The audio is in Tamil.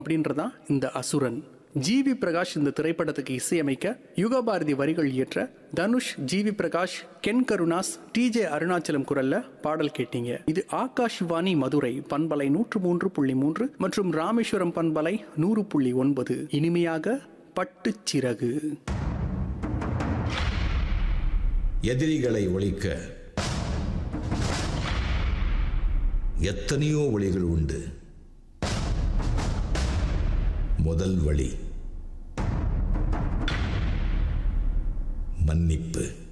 அப்படின்றதான் இந்த அசுரன் ஜிவி பிரகாஷ் இந்த திரைப்படத்துக்கு இசையமைக்க யுகபாரதி வரிகள் இயற்ற Dhanush GV Prakash Ken Karunas DJ Arunachalam குரல்ல பாடல் கேட்டீங்க இது ஆகாஷ்வாணி மதுரை பண்பலை நூற்று மூன்று புள்ளி மூன்று மற்றும் ராமேஸ்வரம் பண்பலை நூறு புள்ளி ஒன்பது இனிமையாக பட்டுச் சிறகு எதிரிகளை ஒழிக்க எத்தனையோ வழிகள் உண்டு முதல் வழி மன்னிப்பு